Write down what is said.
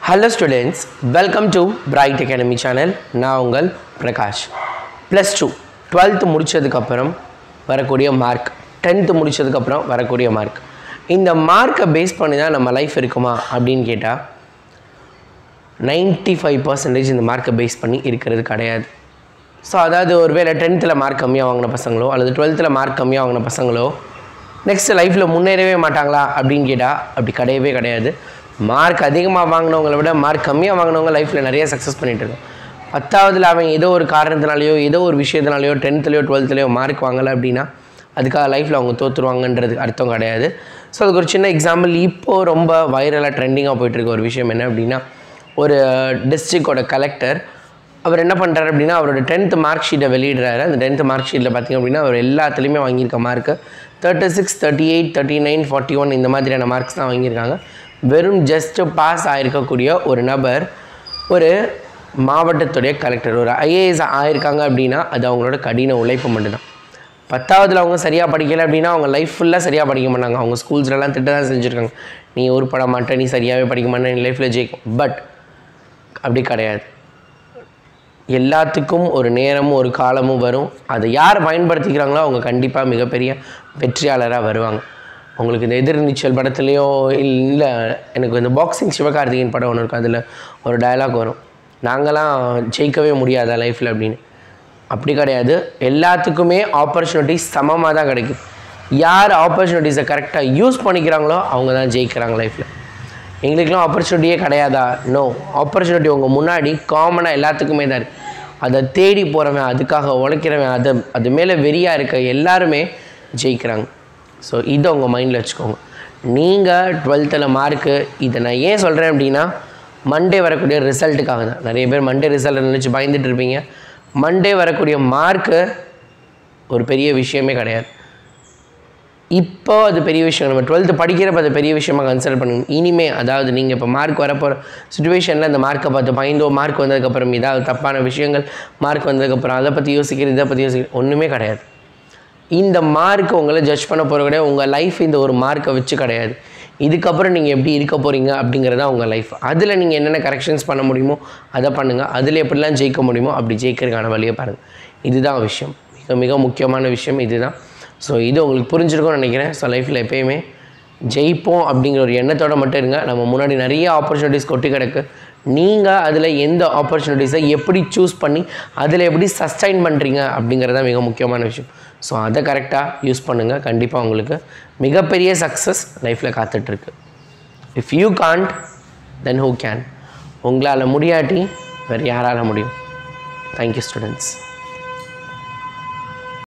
hello students welcome to bright academy channel நான் உங்கள் Prakash plus two twelfth முடித்ததுக்கப்புறம் வரக்கூடிய மார்க் டென்த்து முடித்ததுக்கப்புறம் வரக்கூடிய மார்க் இந்த மார்க்கை பேஸ் பண்ணி தான் நம்ம லைஃப் இருக்குமா அப்படின்னு கேட்டால் நைன்ட்டி ஃபைவ் பர்சன்டேஜ் இந்த மார்க்கை பேஸ் பண்ணி இருக்கிறது கிடையாது ஸோ அதாவது ஒருவேளை டென்த்தில் மார்க் கம்மியாக வாங்கின பசங்களோ அல்லது டுவெல்த்தில் மார்க் கம்மியாக வாங்கின பசங்களோ நெக்ஸ்ட் லைஃப்பில் முன்னேறவே மாட்டாங்களா அப்படின்னு கேட்டால் அப்படி கிடையவே கிடையாது மார்க் அதிகமாக வாங்கினவங்கள விட மார்க் கம்மியாக வாங்கினவங்க லைஃப்பில் நிறைய சக்ஸஸ் பண்ணிட்டு இருக்காங்க பத்தாவதுல அவன் ஏதோ ஒரு காரணத்தினாலையோ ஏதோ ஒரு விஷயத்தினாலையோ டென்த்துலையோ டுவெல்த்துலையோ மார்க் வாங்கலை அப்படின்னா அதுக்காக லைஃப்பில் அவங்க தோற்றுருவாங்கன்றது அர்த்தம் கிடையாது ஸோ அதுக்கு ஒரு சின்ன எக்ஸாம்பிள் இப்போது ரொம்ப வைரலாக ட்ரெண்டிங்காக போயிட்டுருக்க ஒரு விஷயம் என்ன அப்படின்னா ஒரு டிஸ்ட்ரிக்டோட கலெக்டர் அவர் என்ன பண்ணுறாரு அப்படின்னா அவரோட டென்த்து மார்க் ஷீட்டை வெளியிடுறாரு அந்த டென்த்து மார்க் ஷீட்டில் பார்த்திங்க அப்படின்னா அவர் எல்லாத்துலேயுமே வாங்கியிருக்க mark thirty six thirty eight thirty nine forty one இந்த மாதிரியான மார்க்ஸ் தான் வாங்கியிருக்காங்க வெறும் ஜஸ்ட்டு பாஸ் ஆகிருக்கக்கூடிய ஒரு நபர் ஒரு மாவட்டத்துடைய கலெக்டர் ஒரு ஐஏஎஸ் ஆயிருக்காங்க அப்படின்னா அது அவங்களோட கடின உழைப்பு மட்டும்தான் பத்தாவதுல அவங்க சரியாக படிக்கலை அப்படின்னா அவங்க லைஃப் ஃபுல்லாக சரியாக படிக்க மாட்டாங்க அவங்க ஸ்கூல்ஸ்லலாம் திட்ட தான் செஞ்சுருக்காங்க நீ உருப்பட மாட்டே நீ சரியாகவே படிக்க மாட்டே நீ லைஃப்பில் ஜெயிக்கும் பட் அப்படி கிடையாது எல்லாத்துக்கும் ஒரு நேரமும் ஒரு காலமும் வரும் அதை யார் பயன்படுத்திக்கிறாங்களோ அவங்க கண்டிப்பாக மிகப்பெரிய வெற்றியாளராக வருவாங்க உங்களுக்கு இந்த எதிர்நீச்சல் படத்துலேயோ இல்லை எனக்கு இந்த பாக்ஸிங் சிவகார்த்திகேயன் படம் ஒன்று இருக்கும் அதில் ஒரு டயலாக் வரும் நாங்களாம் ஜெயிக்கவே முடியாதா லைஃப்பில் அப்படின்னு அப்படி கிடையாது எல்லாத்துக்குமே ஆப்பர்ச்சுனிட்டிஸ் சமமாக தான் கிடைக்கும் யார் ஆப்பர்ச்சுனிட்டிஸை கரெக்டாக யூஸ் பண்ணிக்கிறாங்களோ அவங்க தான் ஜெயிக்கிறாங்க லைஃப்பில் எங்களுக்கெல்லாம் ஆப்பர்ச்சுனிட்டியே கிடையாதா நோ ஆப்பர்ச்சுனிட்டி உங்கள் முன்னாடி காமனாக எல்லாத்துக்குமே தான் இருக்குது அதை தேடி போகிறவன் அதுக்காக உழைக்கிறவன் அதை அது மேலே வெறியாக இருக்க எல்லாருமே ஜெயிக்கிறாங்க ஸோ இதை உங்கள் மைண்டில் வச்சுக்கோங்க நீங்கள் டுவெல்த்தில் மார்க்கு இதை நான் ஏன் சொல்கிறேன் அப்படின்னா மண்டே வரக்கூடிய ரிசல்ட்டுக்காக தான் நிறைய பேர் மண்டே ரிசல்ட் நினச்சி பயந்துட்டு இருப்பீங்க மண்டே வரக்கூடிய மார்க்கு ஒரு பெரிய விஷயமே கிடையாது இப்போ அது பெரிய விஷயம் நம்ம டுவெல்த்து படிக்கிறப்ப அது பெரிய விஷயமா கன்சிடர் பண்ணுங்க இனிமே அதாவது நீங்கள் இப்போ மார்க் வரப்போகிற சுச்சுவேஷனில் அந்த மார்க்கை பார்த்து பயந்தோ மார்க் வந்ததுக்கப்புறம் ஏதாவது தப்பான விஷயங்கள் மார்க் வந்ததுக்கப்புறம் அதை பற்றி யோசிக்கிறது இதை பற்றி யோசிக்கிறது ஒன்றுமே கிடையாது இந்த மார்க் உங்களை ஜட்ஜ் பண்ண போகிற கிடையாது உங்கள் லைஃப் இந்த ஒரு மார்க்கை வச்சு கிடையாது இதுக்கப்புறம் நீங்கள் எப்படி இருக்க போகிறீங்க அப்படிங்கிறது தான் உங்கள் லைஃப் அதில் நீங்கள் என்னென்ன கரெக்ஷன்ஸ் பண்ண முடியுமோ அதை பண்ணுங்கள் அதில் எப்படிலாம் ஜெயிக்க முடியுமோ அப்படி ஜெயிக்கிறதுக்கான வழியை பாருங்கள் இதுதான் விஷயம் மிக மிக முக்கியமான விஷயம் இதுதான் ஸோ இது உங்களுக்கு புரிஞ்சிருக்கும்னு நினைக்கிறேன் ஸோ லைஃப்பில் எப்பயுமே ஜெயிப்போம் அப்படிங்கிற ஒரு எண்ணத்தோடு மட்டும் இருங்க நம்ம முன்னாடி நிறைய ஆப்பர்ச்சுனிட்டிஸ் கொட்டி கிடக்கு நீங்கள் அதில் எந்த ஆப்பர்ச்சுனிட்டிஸை எப்படி சூஸ் பண்ணி அதில் எப்படி சஸ்டைன் பண்ணுறீங்க அப்படிங்கிறது தான் மிக முக்கியமான விஷயம் ஸோ அதை கரெக்டாக யூஸ் பண்ணுங்கள் கண்டிப்பாக உங்களுக்கு மிகப்பெரிய சக்ஸஸ் லைஃப்பில் காத்துட்ருக்கு if you can't then who can உங்களால் முடியாட்டி வேறு யாரால் முடியும் தேங்க்யூ ஸ்டூடெண்ட்ஸ்